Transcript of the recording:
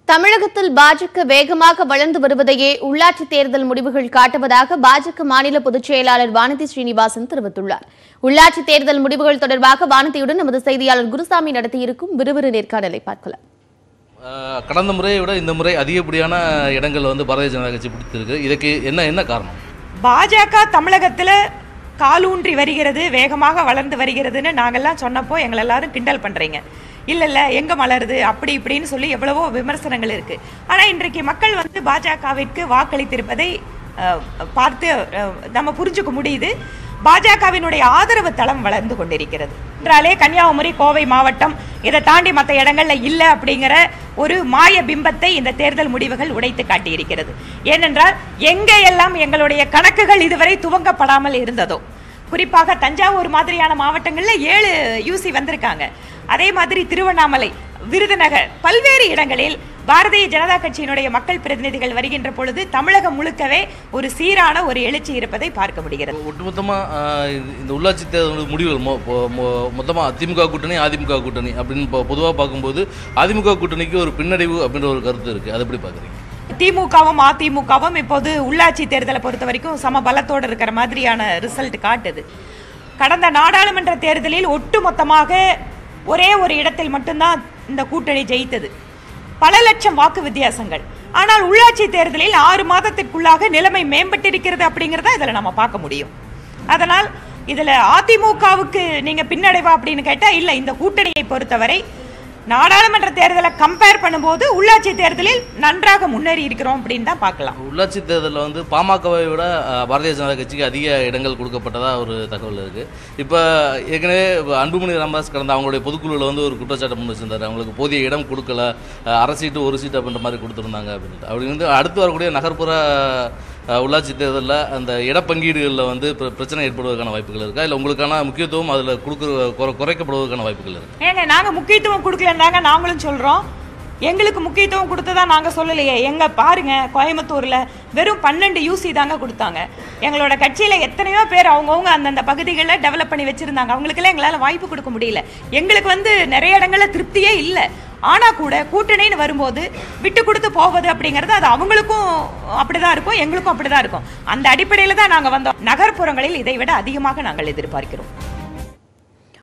தமிழகத்தில் பாஜக வேகமாக வளர்ந்து வருவதையே உள்ளாட்சி தேர்தல் முடிவுகள் காட்டுவதாக பாஜக மாநில பொதுச் செயலாளர் வானதி ஸ்ரீனிவாசன் தெரிவித்துள்ளார் உள்ளாட்சி தேர்தல் முடிவுகள் தொடர்பாக வானதியுடன் நமது செய்தியாளர் குருசாமி நடத்தியிருக்கும் விறுவிறு நேர்காணலை பார்க்கலாம் ஆஹ் கடந்த முறையை விட இந்த முறை அதிகப்படியான இடங்கள் வந்து பாரதிய ஜனதா கட்சி பிடித்திருக்கு இதுக்கு என்ன என்ன காரணம் பாஜக தமிழகத்தில் காலூன்றி வருகிறது வேகமாக வளர்ந்து வருகிறதுன்னு நாங்கெல்லாம் சொன்னப்போ எங்களை எல்லாரும் கிண்டல் பண்ணுறீங்க இல்லை இல்லை எங்கே மலருது அப்படி இப்படின்னு சொல்லி எவ்வளவோ விமர்சனங்கள் இருக்குது ஆனால் இன்றைக்கு மக்கள் வந்து பாஜகவிற்கு வாக்களித்திருப்பதை அஹ், பார்த்து அஹ், நம்ம புரிஞ்சுக்க முடியுது பாஜகவினுடைய ஆதரவு தளம் வளர்ந்து கொண்டிருக்கிறது என்றாலே கன்னியாகுமரி கோவை மாவட்டம் இதை தாண்டி மற்ற இடங்கள்ல இல்லை அப்படிங்கிற ஒரு மாய பிம்பத்தை இந்த தேர்தல் முடிவுகள் உடைத்து காட்டியிருக்கிறது ஏனென்றால் எங்கே எல்லாம் எங்களுடைய கணக்குகள் இதுவரை துவங்கப்படாமல் இருந்ததோ குறிப்பாக தஞ்சாவூர் மாதிரியான மாவட்டங்களில் ஏழு யூசி வந்திருக்காங்க அதே மாதிரி திருவண்ணாமலை விருதுநகர் பல்வேறு இடங்களில் பாரதிய ஜனதா கட்சியினுடைய மக்கள் பிரதிநிதிகள் வருகின்ற பொழுது தமிழகம் முழுக்கவே ஒரு சீரான ஒரு எழுச்சி இருப்பதை பார்க்க முடிகிறது ஒட்டுமொத்தமாக இந்த உள்ளாட்சி தேர்தல் முடிவுகள் மொ மொத்தமாக அதிமுக கூட்டணி அதிமுக கூட்டணி அப்படின்னு இப்போ பொதுவாக பார்க்கும்போது அதிமுக கூட்டணிக்கு ஒரு பின்னடைவு அப்படின்ற ஒரு கருத்து இருக்குது அதை எப்படி பார்க்குறீங்க திமுகவும் அதிமுகவும் இப்போது உள்ளாட்சி தேர்தலை பொறுத்த வரைக்கும் சம பலத்தோடு இருக்கிற மாதிரியான ரிசல்ட் காட்டுது கடந்த நாடாளுமன்ற தேர்தலில் ஒட்டுமொத்தமாக ஒரே ஒரு இடத்தில் மட்டும்தான் இந்த கூட்டணி ஜெயித்தது பல லட்சம் வாக்கு வித்தியாசங்கள் ஆனால் உள்ளாட்சி தேர்தலில் ஆறு மாதத்திற்குள்ளாக நிலைமை மேம்பட்டிருக்கிறது அப்படிங்கிறத இதில் நம்ம பார்க்க முடியும் அதனால் இதில் அதிமுகவுக்கு நீங்கள் பின்னடைவா அப்படின்னு கேட்டால் இல்லை இந்த கூட்டணியை பொறுத்தவரை நாடாளுமன்ற தேர்தலை கம்பேர் பண்ணும்போது உள்ளாட்சி தேர்தலில் நன்றாக முன்னேறி இருக்கிறோம் அப்படின்னு தான் பார்க்கலாம் உள்ளாட்சி தேர்தலில் வந்து பாமகவை விட அஹ், பாரதிய ஜனதா கட்சிக்கு அதிக இடங்கள் கொடுக்கப்பட்டதா ஒரு தகவல் இருக்குது இப்போ ஏற்கனவே அன்புமணி ராமதாஸ் கடந்த அவங்களுடைய பொதுக்குழுவில் வந்து ஒரு குற்றச்சாட்டு முன் வச்சிருந்தாரு அவங்களுக்கு போதிய இடம் கொடுக்கல அஹ், அரை சீட்டு ஒரு சீட்டு அப்படின்ற மாதிரி கொடுத்துருந்தாங்க அப்படின்ட்டு அப்படி வந்து அடுத்து வரக்கூடிய நகர்ப்புற அஹ், உள்ளாட்சி தேர்தலில் அந்த இடப்பங்கீடுகளில் வந்து பிர- பிரச்சனை ஏற்படுவதற்கான வாய்ப்புகள் இருக்கா இல்லை உங்களுக்கான முக்கியத்துவம் அதில் கொடுக்குற குறை குறைக்கப்படுவதற்கான வாய்ப்புகள் இருக்கு ஏங்க நாங்கள் முக்கியத்துவம் கொடுக்கலன்னாங்க நாங்களும் சொல்கிறோம் எங்களுக்கு முக்கியத்துவம் கொடுத்ததா நாங்கள் சொல்லலையே எங்க பாருங்க கோயம்புத்தூரில் வெறும் பன்னெண்டு யூசி தாங்க கொடுத்தாங்க எங்களோட கட்சியில் எத்தனையோ பேர் அவங்கவுங்க அந்தந்த பகுதிகளில் டெவலப் பண்ணி வச்சுருந்தாங்க அவங்களுக்கெல்லாம் எங்களால் வாய்ப்பு கொடுக்க முடியல எங்களுக்கு வந்து நிறைய இடங்களில் திருப்தியே இல்லை ஆனால் கூட கூட்டணின்னு வரும்போது விட்டு கொடுத்து போவது அப்படிங்கிறது அது அவங்களுக்கும் அப்படிதான் இருக்கும் எங்களுக்கும் அப்படிதான் இருக்கும் அந்த அடிப்படையில் தான் நாங்கள் வந்தோம் நகர்ப்புறங்களில் இதை விட அதிகமாக நாங்கள் எதிர்பார்க்கிறோம்